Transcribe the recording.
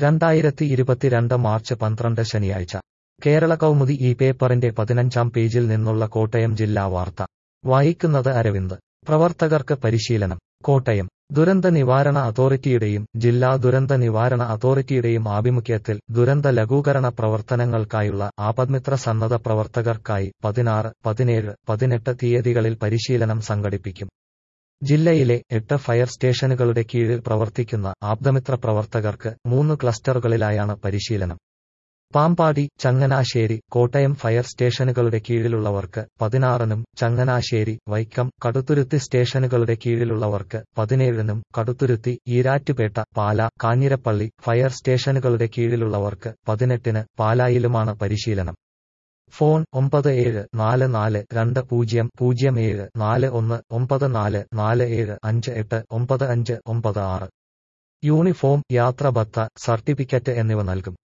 രണ്ടായിരത്തി ഇരുപത്തിരണ്ട് മാർച്ച് പന്ത്രണ്ട് ശനിയാഴ്ച കേരള കൗമുദി ഈ പേപ്പറിന്റെ പതിനഞ്ചാം പേജിൽ നിന്നുള്ള കോട്ടയം ജില്ലാ വാർത്ത വായിക്കുന്നത് അരവിന്ദ് പ്രവർത്തകർക്ക് പരിശീലനം കോട്ടയം ദുരന്ത നിവാരണ അതോറിറ്റിയുടെയും ജില്ലാ ദുരന്ത നിവാരണ അതോറിറ്റിയുടെയും ആഭിമുഖ്യത്തിൽ ദുരന്ത ലഘൂകരണ പ്രവർത്തനങ്ങൾക്കായുള്ള ആപദ്മിത്ര സന്നദ്ധ പ്രവർത്തകർക്കായി പതിനാറ് പതിനേഴ് പതിനെട്ട് തീയതികളിൽ പരിശീലനം സംഘടിപ്പിക്കും ജില്ലയിലെ എട്ട് ഫയർ സ്റ്റേഷനുകളുടെ കീഴിൽ പ്രവർത്തിക്കുന്ന ആപ്തമിത്ര പ്രവർത്തകർക്ക് മൂന്ന് ക്ലസ്റ്ററുകളിലായാണ് പരിശീലനം പാമ്പാടി ചങ്ങനാശ്ശേരി കോട്ടയം ഫയർ സ്റ്റേഷനുകളുടെ കീഴിലുള്ളവർക്ക് പതിനാറിനും ചങ്ങനാശ്ശേരി വൈക്കം കടുത്തുരുത്തി സ്റ്റേഷനുകളുടെ കീഴിലുള്ളവർക്ക് പതിനേഴിനും കടുത്തുരുത്തി ഈരാറ്റുപേട്ട പാല കാഞ്ഞിരപ്പള്ളി ഫയർ സ്റ്റേഷനുകളുടെ കീഴിലുള്ളവർക്ക് പതിനെട്ടിന് പാലായിലുമാണ് പരിശീലനം ഫോൺ ഒമ്പത് ഏഴ് നാല് നാല് രണ്ട് പൂജ്യം പൂജ്യം ഏഴ് നാല് ഒന്ന് ഒമ്പത് നാല് നാല് ഏഴ് അഞ്ച് എട്ട് ഒമ്പത് അഞ്ച് ഒമ്പത് ആറ് യൂണിഫോം യാത്ര ഭത്ത സർട്ടിഫിക്കറ്റ് എന്നിവ നൽകും